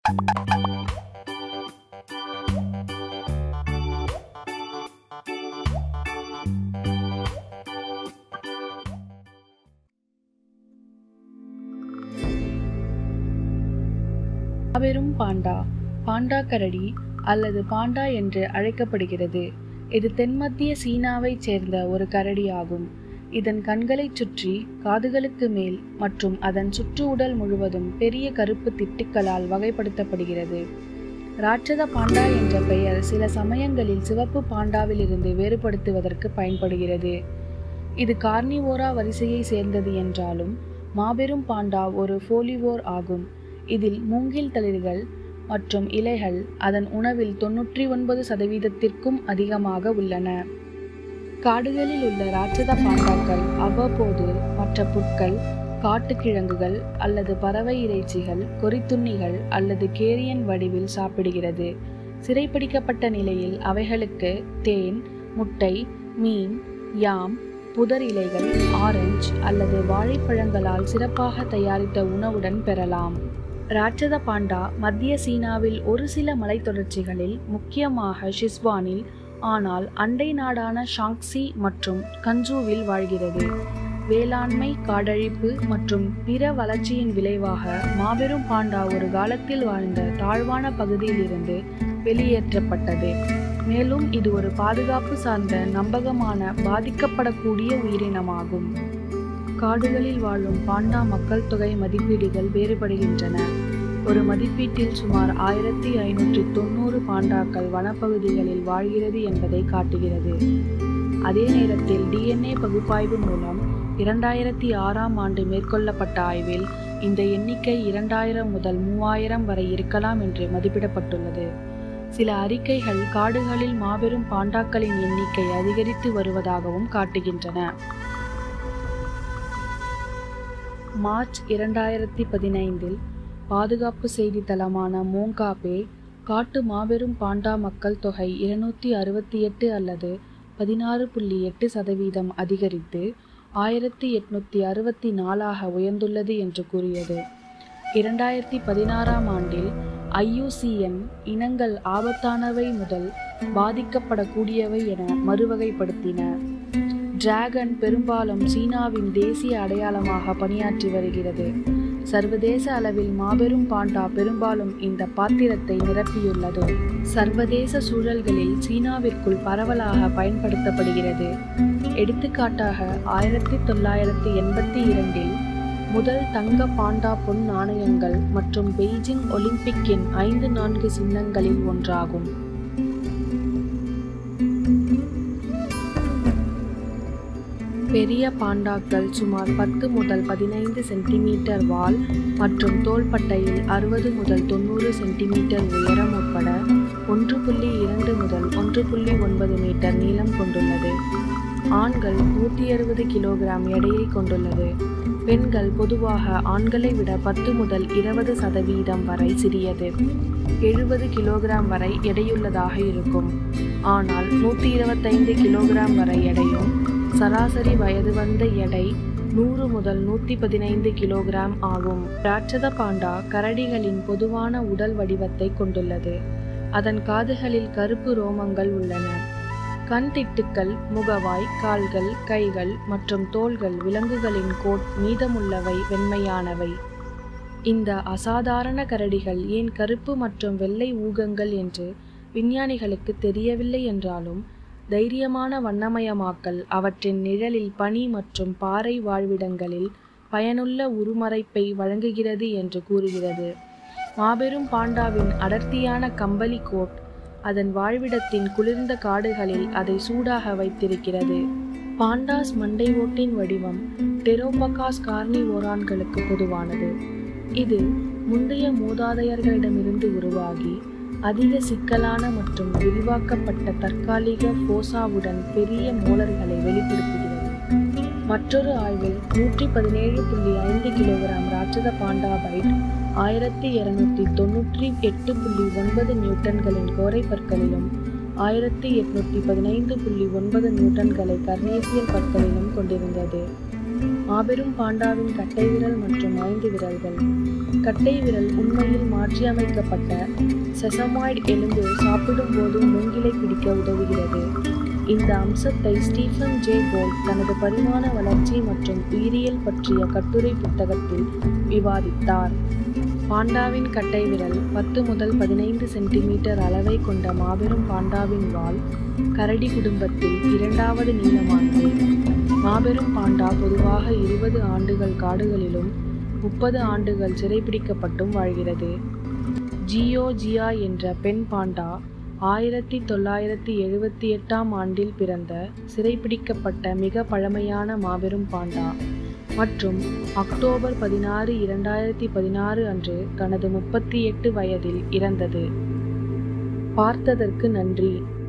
மாபெரும் பாண்டா பாண்டா கரடி அல்லது பாண்டா என்று அழைக்கப்படுகிறது இது தென்மத்திய சீனாவைச் சேர்ந்த ஒரு கரடி ஆகும் இதன் கண்களைச் சுற்றி காதுகளுக்கு மேல் மற்றும் அதன் சுற்று உடல் முழுவதும் பெரிய கருப்பு திட்டுக்களால் வகைப்படுத்தப்படுகிறது ராட்சத பாண்டா என்ற பெயர் சில சமயங்களில் சிவப்பு பாண்டாவிலிருந்து வேறுபடுத்துவதற்கு பயன்படுகிறது இது கார்னிவோரா வரிசையை சேர்ந்தது என்றாலும் மாபெரும் பாண்டா ஒரு ஃபோலிவோர் ஆகும் இதில் மூங்கில் தளிர்கள் மற்றும் இலைகள் அதன் உணவில் தொன்னூற்றி ஒன்பது சதவீதத்திற்கும் அதிகமாக உள்ளன காடுகளில் உள்ள ராட்சத பாண்டாக்கள் அவ்வப்போது மற்ற புற்கள் காட்டுக்கிழங்குகள் அல்லது பறவை இறைச்சிகள் கொறித்துண்ணிகள் அல்லது கேரியன் வடிவில் சாப்பிடுகிறது சிறைப்பிடிக்கப்பட்ட நிலையில் அவைகளுக்கு தேன் முட்டை மீன் யாம் புதர் இலைகள் ஆரஞ்சு அல்லது வாழைப்பழங்களால் சிறப்பாக தயாரித்த உணவுடன் பெறலாம் ராட்சத பாண்டா மத்திய சீனாவில் ஒரு சில மலைத்தொடர்ச்சிகளில் முக்கியமாக ஷிஸ்வானில் ஆனால் அண்டை நாடான ஷாங்ஸி மற்றும் கஞ்சூவில் வாழ்கிறது வேளாண்மை காடழிப்பு மற்றும் பிற வளர்ச்சியின் விளைவாக மாபெரும் பாண்டா ஒரு காலத்தில் வாழ்ந்த தாழ்வான பகுதியில் இருந்து வெளியேற்றப்பட்டது மேலும் இது ஒரு பாதுகாப்பு சார்ந்த நம்பகமான பாதிக்கப்படக்கூடிய உயிரினமாகும் காடுகளில் வாழும் பாண்டா மக்கள் தொகை மதிப்பீடுகள் வேறுபடுகின்றன ஒரு மதிப்பீட்டில் சுமார் ஆயிரத்தி ஐநூற்றி தொண்ணூறு பாண்டாக்கள் வனப்பகுதிகளில் வாழ்கிறது என்பதை காட்டுகிறது அதே நேரத்தில் டிஎன்ஏ பகுப்பாய்வு மூலம் இரண்டாயிரத்தி ஆறாம் ஆண்டு மேற்கொள்ளப்பட்ட ஆய்வில் இந்த எண்ணிக்கை இரண்டாயிரம் முதல் மூவாயிரம் வரை இருக்கலாம் என்று மதிப்பிடப்பட்டுள்ளது சில அறிக்கைகள் காடுகளில் மாபெரும் பாண்டாக்களின் எண்ணிக்கை அதிகரித்து வருவதாகவும் காட்டுகின்றன மார்ச் இரண்டாயிரத்தி பதினைந்தில் பாதுகாப்பு செய்தி தளமான மோங்காபே காட்டு மாபெரும் பாண்டா மக்கள் தொகை இருநூற்றி அறுபத்தி எட்டு அல்லது பதினாறு புள்ளி எட்டு சதவீதம் அதிகரித்து ஆயிரத்தி எட்நூத்தி அறுபத்தி நாலாக உயர்ந்துள்ளது என்று கூறியது இரண்டாயிரத்தி பதினாறாம் ஆண்டில் ஐயூசிஎன் இனங்கள் ஆபத்தானவை முதல் பாதிக்கப்படக்கூடியவை என மறுவகைப்படுத்தின டிராகன் பெரும்பாலும் சீனாவின் தேசிய அடையாளமாக பணியாற்றி வருகிறது சர்வதேச அளவில் மாபெரும் பாண்டா பெரும்பாலும் இந்த பாத்திரத்தை நிரப்பியுள்ளது சர்வதேச சூழல்களில் சீனாவிற்குள் பரவலாக பயன்படுத்தப்படுகிறது எடுத்துக்காட்டாக ஆயிரத்தி தொள்ளாயிரத்தி எண்பத்தி இரண்டில் முதல் தங்க பாண்டா பொன் நாணயங்கள் மற்றும் பெய்ஜிங் ஒலிம்பிக்கின் ஐந்து நான்கு சின்னங்களில் ஒன்றாகும் பெரிய பாண்டாக்கள் சுமார் பத்து முதல் பதினைந்து சென்டிமீட்டர் வால் மற்றும் தோள்பட்டையில் அறுபது முதல் தொண்ணூறு சென்டிமீட்டர் உயரம் உட்பட ஒன்று புள்ளி இரண்டு முதல் ஒன்று புள்ளி ஒன்பது மீட்டர் நீளம் கொண்டுள்ளது ஆண்கள் நூற்றி அறுபது கிலோகிராம் எடையை கொண்டுள்ளது பெண்கள் பொதுவாக ஆண்களை விட பத்து முதல் இருபது சதவீதம் வரை சிறியது எழுபது கிலோகிராம் வரை எடையுள்ளதாக இருக்கும் ஆனால் நூற்றி இருபத்தைந்து கிலோகிராம் வரை எடையும் சராசரி வயது வந்த எடை நூறு முதல் நூற்றி பதினைந்து கிலோகிராம் ஆகும் ராட்சத பாண்டா கரடிகளின் பொதுவான உடல் வடிவத்தை கொண்டுள்ளது அதன் காதுகளில் கருப்பு ரோமங்கள் உள்ளன கண் திட்டுக்கள் முகவாய் கால்கள் கைகள் மற்றும் தோள்கள் விலங்குகளின் கோட் மீதமுள்ளவை வெண்மையானவை இந்த அசாதாரண கரடிகள் ஏன் கருப்பு மற்றும் வெள்ளை ஊகங்கள் என்று விஞ்ஞானிகளுக்கு தெரியவில்லை என்றாலும் தைரியமான வண்ணமயமாக்கல் அவற்றின் நிழலில் பனி மற்றும் பாறை வாழ்விடங்களில் பயனுள்ள உருமறைப்பை வழங்குகிறது என்று கூறுகிறது மாபெரும் பாண்டாவின் அடர்த்தியான கம்பளி கோட் அதன் வாழ்விடத்தின் குளிர்ந்த காடுகளில் அதை சூடாக வைத்திருக்கிறது பாண்டாஸ் மண்டை ஓட்டின் வடிவம் டெரோபகாஸ் கார்னிவோரான்களுக்கு பொதுவானது இது முந்தைய மூதாதையர்களிடமிருந்து உருவாகி அதிக சிக்கலான மற்றும் விரிவாக்கப்பட்ட தற்காலிக ஃபோசாவுடன் பெரிய மோலர்களை வெளிப்படுத்துகிறது மற்றொரு ஆய்வில் நூற்றி பதினேழு புள்ளி ஐந்து கிலோகிராம் ராட்சத பாண்டா பைட் ஆயிரத்தி இருநூத்தி தொன்னூற்றி எட்டு புள்ளி ஒன்பது நியூட்டன்களின் கோரை பற்களிலும் ஆயிரத்தி எட்நூத்தி பதினைந்து புள்ளி ஒன்பது நியூட்டன்களை கர்னேசியல் பற்களிலும் கொண்டிருந்தது மாபெரும் பாண்டாவின் கட்டை விரல் மற்றும் ஐந்து விரல்கள் கட்டை விரல் உண்மையில் மாற்றியமைக்கப்பட்ட செசமாய்டு எலும்பு சாப்பிடும்போது மூங்கிலை பிடிக்க உதவுகிறது இந்த அம்சத்தை ஸ்டீஃபன் ஜே போல் தனது பரிமாண வளர்ச்சி மற்றும் உயிரியல் பற்றிய கட்டுரை புத்தகத்தில் விவாதித்தார் பாண்டாவின் கட்டை விரல் பத்து முதல் பதினைந்து சென்டிமீட்டர் அளவை கொண்ட மாபெரும் பாண்டாவின் வால் கரடி குடும்பத்தில் இரண்டாவது நீளமானது மாபெரும் பாண்டா பொதுவாக இருபது ஆண்டுகள் காடுகளிலும் முப்பது ஆண்டுகள் சிறைபிடிக்கப்பட்டும் வாழ்கிறது ஜியோ ஜியா என்ற பெண் பாண்டா ஆயிரத்தி தொள்ளாயிரத்தி எழுபத்தி எட்டாம் ஆண்டில் பிறந்த சிறைபிடிக்கப்பட்ட மிக பழமையான மாபெரும் பாண்டா மற்றும் அக்டோபர் பதினாறு இரண்டாயிரத்தி பதினாறு அன்று தனது முப்பத்தி எட்டு வயதில் இறந்தது பார்த்ததற்கு நன்றி